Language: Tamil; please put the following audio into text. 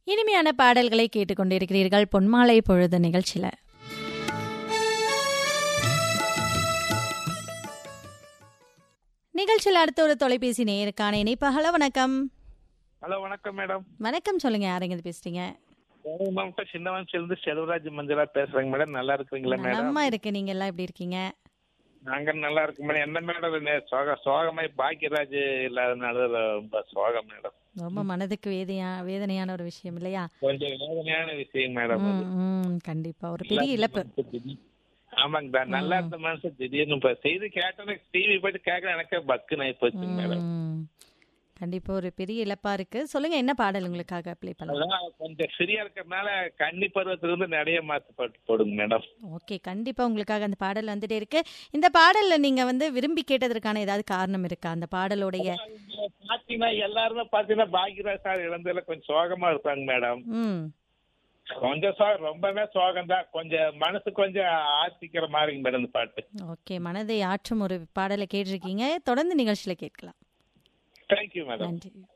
இனிமையான பாடல்களை கேட்டுக்கொண்டிருக்கிறீர்கள் பொன்மாலை பொழுது நிகழ்ச்சியில நிகழ்ச்சியில் அடுத்த ஒரு தொலைபேசி நேயருக்கான இணைப்பு ஹலோ வணக்கம் ஹலோ வணக்கம் மேடம் வணக்கம் சொல்லுங்க யாருங்க இது பேசுறீங்க கோவை மாவட்டம் சின்னவன்சிலிருந்து செல்வராஜ் மஞ்சளா பேசுறேங்க மேடம் நல்லா இருக்கிறீங்களா மேடம் நலமா இருக்கு நீங்க எல்லாம் எப்படி இருக்கீங்க நாங்க நல்லா இருக்கோம் மேடம் என்ன மேடம் இது சோக சோகமாய் பாக்கியராஜ் இல்லாதனால ரொம்ப சோகம் மேடம் ரொம்ப மனதுக்கு வேதையா வேதனையான ஒரு விஷயம் இல்லையா கொஞ்சம் வேதனையான விஷயம் மேடம் அது. ம், ம், கண்டிப்பா ஒரு பெரிய இழப்பு ஆமாங்க தான் நல்லா இருந்த மனுஷன் திடீர்னு இப்ப செய்தி கேட்டோன்னே டிவி போயிட்டு கேட்க எனக்கே பக்குன்னு ஆகி போச்சுங்க மேடம் ம், கண்டிப்பா ஒரு பெரிய இழப்பா இருக்கு சொல்லுங்க என்ன பாடல் உங்களுக்காக ப்ளே பண்ணலாம் அதான் கொஞ்சம் ஃப்ரீயா இருக்கிறதுனால கன்னி பருவத்திலிருந்து நிறைய மாத்து போடுங்க மேடம் ஓகே கண்டிப்பா உங்களுக்காக அந்த பாடல் வந்துட்டே இருக்கு இந்த பாடல்ல நீங்க வந்து விரும்பி கேட்டதற்கான ஏதாவது காரணம் இருக்கா அந்த பாடலுடைய பாத்தீங்கன்னா எல்லாருமே பாத்தீங்கன்னா பாக்யராஜ் சார் இழந்ததுல கொஞ்சம் சோகமா இருப்பாங்க மேடம் ம் கொஞ்சம் சோகம் ரொம்பவே சோகம் தான் கொஞ்சம் மனசு கொஞ்சம் ஆசிக்கிற மாதிரிங்க மேடம் இந்த பாட்டு ஓகே மனதை ஆற்றும் ஒரு பாடலை கேட்டிருக்கீங்க தொடர்ந்து நிகழ்ச்சியில கேட்கலாம் தேங்க்யூ மேடம் நன்றி